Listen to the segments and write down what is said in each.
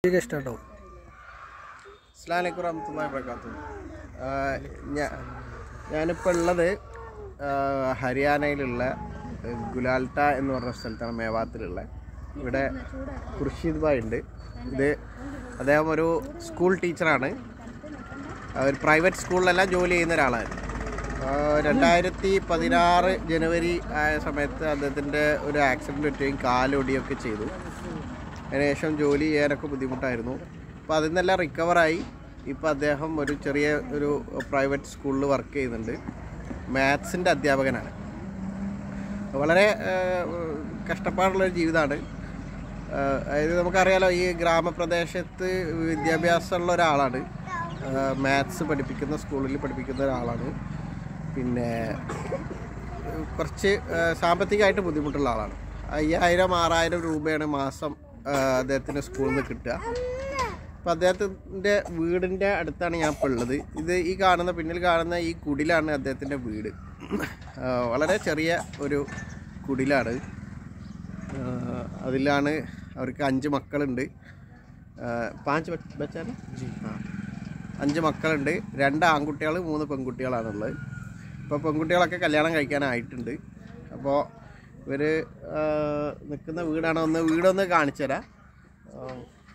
ശരി ഇഷ്ടമാവും അസ്ലാമലൈക്കും വറഹമത്തുള്ളാഹി വബറകാതുഹു ഞാൻ ഞാനിപ്പോൾ ഉള്ളത് ആ, ഹരിയാനയിലുള്ള ആ, ഗുലാൽട്ട എന്ന് പറഞ്ഞ സ്ഥലത്താണ് മേവാത്തിലുള്ള ഇവിടെ ഖുർഷീദ് ഭായ് ഉണ്ട് ഇത് അദ്ദേഹം ഒരു സ്കൂൾ ടീച്ചറാണ് ആ, ഒരു പ്രൈവറ്റ് സ്കൂളിലെല്ലാം ജോലി ചെയ്യുന്ന ഒരാളാണ് ആ, രണ്ടായിരത്തി പതിനാറ് ജനുവരി ആയ സമയത്ത് അദ്ദേഹത്തിൻ്റെ ഒരു ആക്സിഡൻറ്റ് പറ്റുകയും കാലൊടിയൊക്കെ ചെയ്തു അതിനുശേഷം ജോലി ചെയ്യാനൊക്കെ ബുദ്ധിമുട്ടായിരുന്നു അപ്പോൾ അതിൽ നിന്നെല്ലാം റിക്കവറായി ഇപ്പോൾ അദ്ദേഹം ഒരു ചെറിയ ഒരു പ്രൈവറ്റ് സ്കൂളിൽ വർക്ക് ചെയ്യുന്നുണ്ട് മാത്സിൻ്റെ അധ്യാപകനാണ് വളരെ ഏഹ്, കഷ്ടപ്പാടുള്ളൊരു ജീവിതമാണ് ഏഹ്, അതായത് നമുക്കറിയാലോ ഈ ഗ്രാമപ്രദേശത്ത് വിദ്യാഭ്യാസമുള്ള ഒരാളാണ് മാത്സ് പഠിപ്പിക്കുന്ന സ്കൂളിൽ പഠിപ്പിക്കുന്ന ഒരാളാണ് പിന്നെ ഏഹ്, കുറച്ച് ഏഹ്, സാമ്പത്തികമായിട്ട് ബുദ്ധിമുട്ടുള്ള ആളാണ് അയ്യായിരം ആറായിരം രൂപയാണ് മാസം ഏഹ്, അദ്ദേഹത്തിന് സ്കൂളിൽ നിന്ന് കിട്ടുക അപ്പോൾ അദ്ദേഹത്തിൻ്റെ വീടിൻ്റെ അടുത്താണ് ഞാൻ ഇപ്പോൾ ഉള്ളത് ഇത് ഈ കാണുന്ന പിന്നിൽ കാണുന്ന ഈ കുടിലാണ് അദ്ദേഹത്തിൻ്റെ വീട് ആ, വളരെ ചെറിയ ഒരു കുടിലാണ് ആ, അതിലാണ് അവർക്ക് അഞ്ച് മക്കളുണ്ട് ആ, പാഞ്ച് ബച്ച് ബച്ചാണ് ആ അഞ്ച് മക്കളുണ്ട് രണ്ട് ആൺകുട്ടികൾ മൂന്ന് പെൺകുട്ടികളാണുള്ളത് ഇപ്പോൾ പെൺകുട്ടികളൊക്കെ കല്യാണം കഴിക്കാനായിട്ടുണ്ട് അപ്പോൾ ഇവർ നിൽക്കുന്ന വീടാണ് ഒന്ന് വീടൊന്ന് കാണിച്ചു തരാം ആ,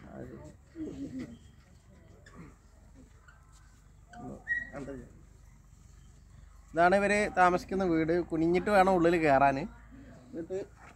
ഇതാണ് ഇവര് താമസിക്കുന്ന വീട് കുനിഞ്ഞിട്ട് വേണം ഉള്ളിൽ കയറാൻ എന്നിട്ട്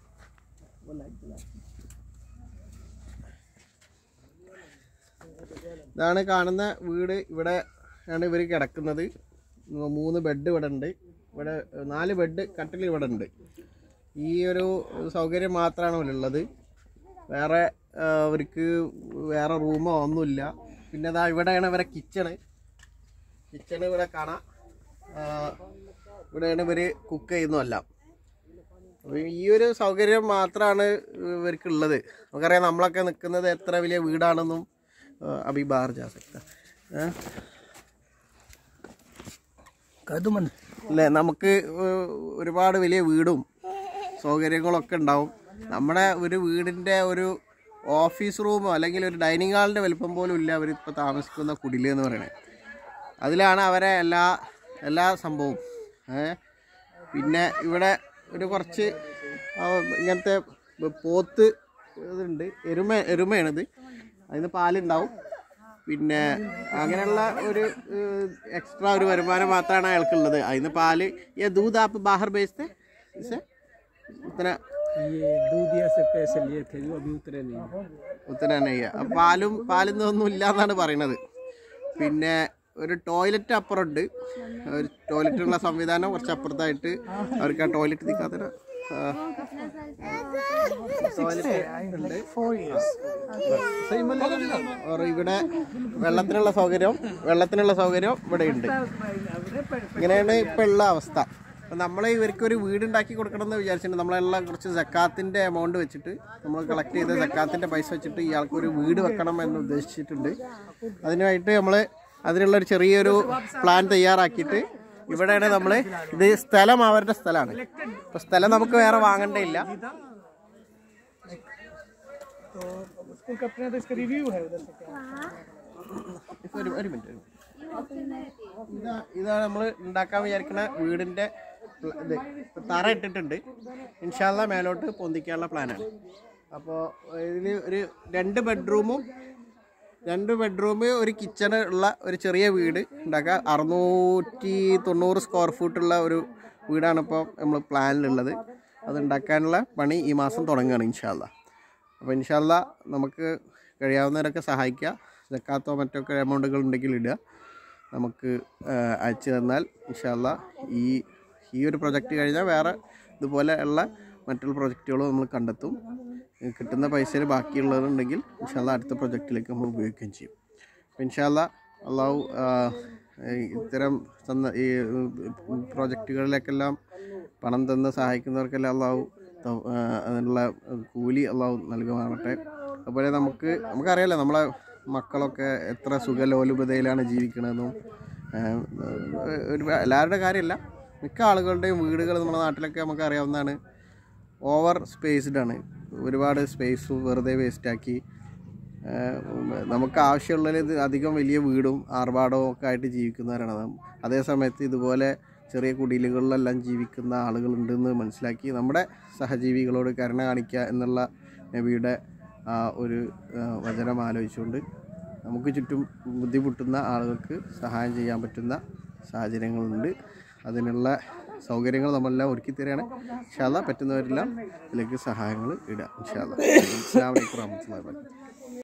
ഇതാണ് കാണുന്ന വീട് ഇവിടെ ആണ് ഇവർ കിടക്കുന്നത് മൂന്ന് ബെഡ് ഇവിടെ ഉണ്ട് ഇവിടെ നാല് ബെഡ് കട്ടിൽ ഇവിടെ ഉണ്ട് ഈ ഒരു സൗകര്യം മാത്രമാണ് ഇവിടെ ഉള്ളത് വേറെ ആ, അവർക്ക് വേറെ റൂമോ ഒന്നുമില്ല പിന്നെ ഇതാ ഇവിടെയാണ് ഇവരെ കിച്ചണ് കിച്ചൺ ഇവിടെ കാണാം ആ, ഇവിടെയാണ് ഇവർ കുക്ക് ചെയ്യുന്നതെല്ലാം അപ്പോൾ ഈ ഒരു സൗകര്യം മാത്രമാണ് ഇവർക്കുള്ളത് നമുക്കറിയാം നമ്മളൊക്കെ നിൽക്കുന്നത് എത്ര വലിയ വീടാണെന്നും ആ, അഭി ബാർ ജാ സക്ത ഏ? കതുമൻ അല്ലേ നമുക്ക് ഏഹ്, ഒരുപാട് വലിയ വീടും സൗകര്യങ്ങളൊക്കെ ഉണ്ടാവും നമ്മുടെ ഒരു വീടിൻ്റെ ഒരു ഓഫീസ് റൂമോ അല്ലെങ്കിൽ ഒരു ഡൈനിങ് ഹാളിൻ്റെ വലിപ്പം പോലും ഇല്ല അവരിപ്പോൾ താമസിക്കുന്ന കുടില് എന്ന് പറയുന്നത് അതിലാണ് അവരെ എല്ലാ എല്ലാ സംഭവവും ഏ? പിന്നെ ഇവിടെ ഒരു കുറച്ച് ആ, ഇങ്ങനത്തെ പോത്ത് ഇതുണ്ട് എരുമ എരുമയാണിത് അതിന് പാലുണ്ടാവും പിന്നെ അങ്ങനെയുള്ള ഒരു എക്സ്ട്രാ ഒരു വരുമാനം മാത്രമാണ് അയാൾക്കുള്ളത് അതിന് പാല് ഈ ദൂത് ആപ്പ് ബാഹർ ബേച്ചത്തെ ഇसे ഉത്തര ये दूधिया से पैसे लिए थे वो अभी उतरे नहीं ഉത്തരനയ്യ പാലും പാലിന്നൊന്നും ഇല്ല എന്നാണ് പറയണത് പിന്നെ ഒരു ടോയ്ലറ്റ് അപ്പുറമുണ്ട് ഒരു ടോയ്ലറ്റിനുള്ള സംവിധാനം കുറച്ച് അപ്പുറത്തായിട്ട് അവർക്ക് ആ ടോയ്ലറ്റ് നിൽക്കാത്ത ടോയ്ലറ്റ് ഉണ്ട് ഓർ ഇവിടെ വെള്ളത്തിനുള്ള സൗകര്യം വെള്ളത്തിനുള്ള സൗകര്യം ഇവിടെ ഉണ്ട് ഇങ്ങനെയാണ് ഇപ്പം ഉള്ള അവസ്ഥ അപ്പം നമ്മൾ ഇവർക്ക് ഒരു വീടുണ്ടാക്കി കൊടുക്കണം എന്ന് വിചാരിച്ചിട്ടുണ്ട് നമ്മളെല്ലാം കുറച്ച് സക്കാത്തിൻ്റെ എമൗണ്ട് വെച്ചിട്ട് നമ്മൾ കളക്ട് ചെയ്ത സക്കാത്തിൻ്റെ പൈസ വെച്ചിട്ട് ഇയാൾക്ക് ഒരു വീട് വെക്കണം എന്ന് ഉദ്ദേശിച്ചിട്ടുണ്ട് അതിനായിട്ട് നമ്മൾ അതിനുള്ള ഒരു ചെറിയൊരു പ്ലാൻ തയ്യാറാക്കിയിട്ട് ഇവിടെയാണ് നമ്മൾ ഇത് സ്ഥലം അവരുടെ സ്ഥലമാണ് അപ്പോൾ സ്ഥലം നമുക്ക് വേറെ വാങ്ങണ്ടേയില്ല तो स्कूल का अपना तो इसका रिव्यू है उधर से क्या ഇപ്പൊ ഒരു ഒരു മിനിറ്റ് ഇതാ ഇതാണ് നമ്മൾ ഉണ്ടാക്കാൻ വിചാരിക്കുന്ന വീടിന്റെ പ്ല- ഇത് ഇപ്പൊ തറ ഇട്ടിട്ടുണ്ട് ഇൻഷാല്ല മേലോട്ട് പൊന്തിക്കാനുള്ള പ്ലാനാണ് അപ്പോൾ ഇതിൽ ഒരു രണ്ട് ബെഡ്റൂമും രണ്ട് ബെഡ്റൂം ഒരു കിച്ചണ് ഉള്ള ഒരു ചെറിയ വീട് ഉണ്ടാക്കുക അറുന്നൂറ്റി തൊണ്ണൂറ് സ്ക്വയർ ഫീറ്റുള്ള ഒരു വീടാണ് ഇപ്പോൾ നമ്മൾ പ്ലാനിലുള്ളത് അത് ഉണ്ടാക്കാനുള്ള പണി ഈ മാസം തുടങ്ങുകയാണ് ഇൻഷാല്ല അപ്പോൾ ഇൻഷാല്ല നമുക്ക് കഴിയാവുന്നവരൊക്കെ സഹായിക്കുക ജക്കാത്തോ മറ്റൊക്കെ എമൗണ്ടുകൾ ഉണ്ടെങ്കിൽ ഇടുക നമുക്ക് ആ, അയച്ചു തന്നാൽ ഇൻഷാല്ല ഈ ഈ ഒരു പ്രൊജക്റ്റ് കഴിഞ്ഞാൽ വേറെ ഇതുപോലെ ഉള്ള മറ്റുള്ള പ്രൊജക്റ്റുകളും നമ്മൾ കണ്ടെത്തും ഈ കിട്ടുന്ന പൈസയിൽ ബാക്കിയുള്ളതുണ്ടെങ്കിൽ ഇൻഷാല്ല അടുത്ത പ്രൊജക്റ്റിലേക്ക് നമ്മൾ ഉപയോഗിക്കുകയും ചെയ്യും അപ്പോൾ ഇൻഷാല്ല അള്ളാഹു ആ, ഈ ഇത്തരം തന്ന ഈ പ്രോജക്റ്റുകളിലേക്കെല്ലാം പണം തന്ന് സഹായിക്കുന്നവർക്കെല്ലാം അള്ളാഹു ത- ആ, അതിനുള്ള കൂലി അള്ളാഹു നൽകുമാറട്ടെ അതുപോലെ നമുക്ക് നമുക്കറിയാലോ നമ്മളെ മക്കളൊക്കെ എത്ര സുഖലോലുപതയിലാണ് ജീവിക്കണതെന്നും ആ, ഒരു എല്ലാവരുടെ കാര്യമല്ല മിക്ക ആളുകളുടെയും വീടുകൾ നമ്മുടെ നാട്ടിലൊക്കെ നമുക്ക് അറിയാവുന്നതാണ് ഓവർ സ്പേസ്ഡ് ആണ് ഒരുപാട് സ്പേസ് വെറുതെ വേസ്റ്റാക്കി ഏഹ് നമുക്ക് ആവശ്യമുള്ളതിൽ ഇത് അധികം വലിയ വീടും ആർഭാടവും ഒക്കെ ആയിട്ട് ജീവിക്കുന്നവരാണ് നാം. അതേ സമയത്ത് ഇതുപോലെ ചെറിയ കുടിലുകളിലെല്ലാം ജീവിക്കുന്ന ആളുകളുണ്ടെന്ന് മനസ്സിലാക്കി നമ്മുടെ സഹജീവികളോട് കരുണ കാണിക്കുക എന്നുള്ള നബിയുടെ ആ ഒരു ആ, വചനം ആലോചിച്ചുകൊണ്ട് നമുക്ക് ചുറ്റും ബുദ്ധിമുട്ടുന്ന ആളുകൾക്ക് സഹായം ചെയ്യാൻ പറ്റുന്ന സാഹചര്യങ്ങളുണ്ട് അതിനുള്ള സൗകര്യങ്ങൾ നമ്മളെല്ലാം ഒരുക്കി തരികയാണ് ഇൻഷാല്ല പറ്റുന്നവരെല്ലാം ഇതിലേക്ക് സഹായങ്ങൾ ഇടുക ഇൻഷാല്ല അസ്സാം വലൈക്കും വാഹമത്തുള്ളാഹി വാബറകാതുഹു